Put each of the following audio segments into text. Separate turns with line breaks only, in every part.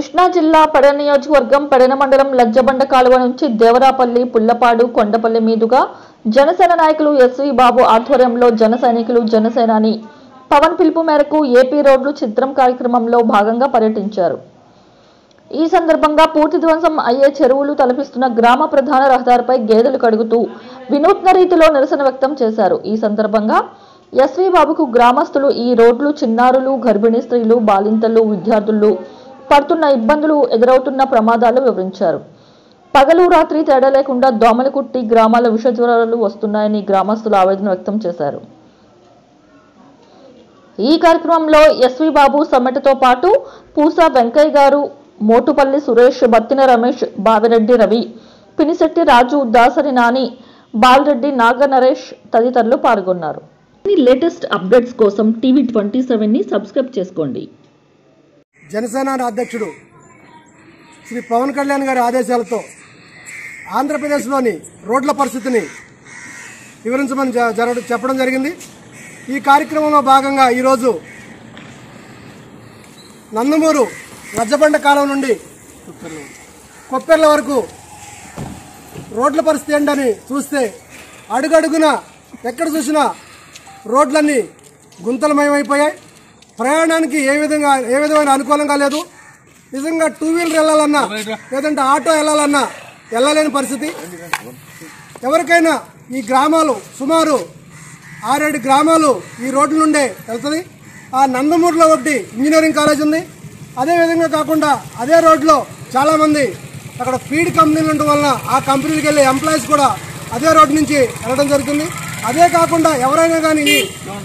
కృష్ణా జిల్లా పెడ నియోజకవర్గం పెడన మండలం లజ్జబండ కాలువ నుంచి దేవరాపల్లి పుల్లపాడు కొండపల్లి మీదుగా జనసేన నాయకులు ఎస్వి బాబు ఆధ్వర్యంలో జన సైనికులు జనసేనాని పవన్ పిలుపు మేరకు ఏపీ రోడ్లు చిత్రం కార్యక్రమంలో భాగంగా పర్యటించారు ఈ సందర్భంగా పూర్తి ధ్వంసం అయ్యే చెరువులు తలపిస్తున్న గ్రామ ప్రధాన రహదారిపై గేదెలు కడుగుతూ వినూత్న రీతిలో నిరసన వ్యక్తం చేశారు ఈ సందర్భంగా ఎస్వి బాబుకు గ్రామస్తులు ఈ రోడ్లు చిన్నారులు గర్భిణీ స్త్రీలు బాలింతలు విద్యార్థులు పడుతున్న ఇబ్బందులు ఎదురవుతున్న ప్రమాదాలు వివరించారు పగలు రాత్రి తేడా లేకుండా దోమలు కుట్టి గ్రామాల విషజ్వరాలు వస్తున్నాయని గ్రామస్తులు ఆవేదన వ్యక్తం చేశారు ఈ కార్యక్రమంలో ఎస్వి బాబు సమ్మెటతో పాటు పూసా వెంకయ్య గారు మోటుపల్లి సురేష్ బత్తిన రమేష్ బావిరెడ్డి రవి పినిశెట్టి రాజు దాసరి నాని బాలరెడ్డి నాగ నరేష్ తదితరులు పాల్గొన్నారు లేటెస్ట్ అప్డేట్స్ కోసం టీవీ ట్వంటీ ని సబ్స్క్రైబ్ చేసుకోండి
జనసేన అధ్యక్షుడు శ్రీ పవన్ కళ్యాణ్ గారి ఆదేశాలతో ఆంధ్రప్రదేశ్లోని రోడ్ల పరిస్థితిని వివరించమని జ- జరగ చెప్పడం జరిగింది ఈ కార్యక్రమంలో భాగంగా ఈరోజు నందమూరు రజ్జబండ కాలం నుండి కొప్పెర్ల వరకు రోడ్ల పరిస్థితి ఏంటని చూస్తే అడుగడుగున ఎక్కడ చూసినా రోడ్లన్నీ గుంతలమయమైపోయాయి ప్రయాణానికి ఏ విధంగా ఏ విధమైన అనుకూలంగా లేదు నిజంగా టూ వీలర్ వెళ్ళాలన్నా లేదంటే ఆటో వెళ్ళాలన్నా వెళ్ళలేని పరిస్థితి ఎవరికైనా ఈ గ్రామాలు సుమారు ఆరేడు గ్రామాలు ఈ రోడ్ల నుండే వెళ్తుంది ఆ నందమూరులో ఒకటి ఇంజనీరింగ్ కాలేజ్ ఉంది అదే విధంగా కాకుండా అదే రోడ్లో చాలామంది అక్కడ ఫీడ్ కంపెనీలు ఉండడం వలన ఆ కంపెనీలకు వెళ్ళే ఎంప్లాయీస్ కూడా అదే రోడ్ నుంచి వెళ్ళడం జరుగుతుంది అదే కాకుండా ఎవరైనా కానీ ఈ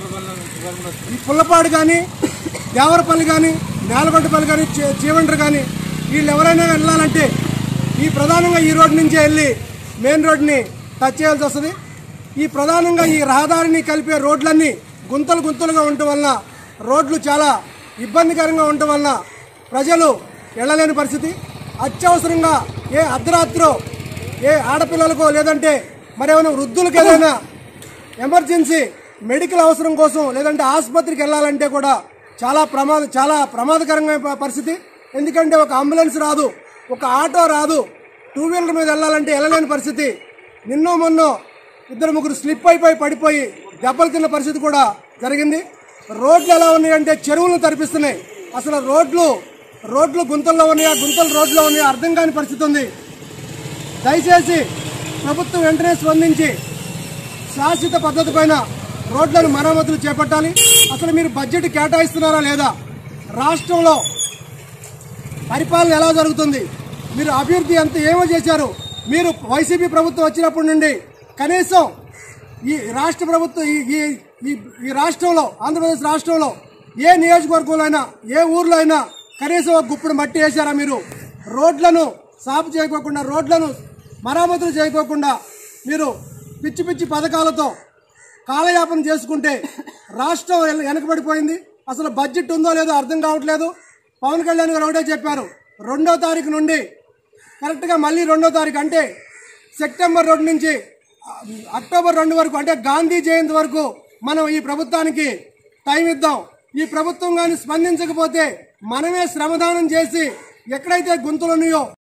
ఈ పుల్లపాడు కానీ దేవరపల్లి కానీ నేలగొట్టపల్లి కానీ చీ- చీవండ్రు కానీ వీళ్ళు ఎవరైనా వెళ్ళాలంటే ఈ ప్రధానంగా ఈ రోడ్ నుంచే వెళ్ళి మెయిన్ రోడ్ని టచ్ చేయాల్సి వస్తుంది ఈ ప్రధానంగా ఈ రహదారిని కలిపే రోడ్లన్నీ గుంతలు గుంతలుగా ఉండటం వలన రోడ్లు చాలా ఇబ్బందికరంగా ఉండటం వలన ప్రజలు వెళ్ళలేని పరిస్థితి అత్యవసరంగా ఏ అర్ధరాత్రో ఏ ఆడపిల్లలకో లేదంటే మరేమైనా వృద్ధులకు ఏదైనా ఎమర్జెన్సీ మెడికల్ అవసరం కోసం లేదంటే ఆసుపత్రికి వెళ్ళాలంటే కూడా చాలా ప్రమాద చాలా ప్రమాదకరంగా ప- పరిస్థితి ఎందుకంటే ఒక అంబులెన్స్ రాదు ఒక ఆటో రాదు టూ వీలర్ మీద వెళ్ళాలంటే వెళ్ళలేని పరిస్థితి నిన్నో మొన్నో ఇద్దరు ముగ్గురు స్లిప్ అయిపోయి పడిపోయి దెబ్బలు తిన్న పరిస్థితి కూడా జరిగింది రోడ్లు ఎలా ఉన్నాయంటే చెరువులను తరిపిస్తున్నాయి అసలు రోడ్లు రోడ్లు గుంతల్లో ఉన్నాయా గుంతలు రోడ్లో ఉన్నాయా అర్థం కాని పరిస్థితి ఉంది దయచేసి ప్రభుత్వం వెంటనే స్పందించి శాశ్వత పద్ధతి పైన రోడ్లను మరమ్మతులు చేపట్టాలి అసలు మీరు బడ్జెట్ కేటాయిస్తున్నారా లేదా రాష్ట్రంలో పరిపాలన ఎలా జరుగుతుంది మీరు అభివృద్ధి ఎంత ఏమో చేశారు మీరు వైసీపీ ప్రభుత్వం వచ్చినప్పటి నుండి కనీసం ఈ రాష్ట్ర ప్రభుత్వం ఈ ఈ- ఈ- ఈ రాష్ట్రంలో ఆంధ్రప్రదేశ్ రాష్ట్రంలో ఏ నియోజకవర్గంలో అయినా ఏ ఊర్లో అయినా కనీసం ఒక గుప్పుడు మట్టి వేశారా మీరు రోడ్లను సాపు చేయకోకుండా రోడ్లను మరామతులు చేయకోకుండా మీరు పిచ్చి పిచ్చి పథకాలతో కాలయాపన చేసుకుంటే రాష్ట్రం వెన- వెనకబడిపోయింది అసలు బడ్జెట్ ఉందో లేదో అర్థం కావట్లేదు పవన్ కళ్యాణ్ గారు ఒకటే చెప్పారు రెండో తారీఖు నుండి కరెక్ట్గా మళ్ళీ రెండో తారీఖు అంటే సెప్టెంబర్ రెండు నుంచి ఆ, అక్టోబర్ రెండు వరకు అంటే గాంధీ జయంతి వరకు మనం ఈ ప్రభుత్వానికి టైం ఇద్దాం ఈ ప్రభుత్వం కానీ స్పందించకపోతే మనమే శ్రమదానం చేసి ఎక్కడైతే గుంతలు ఉన్నాయో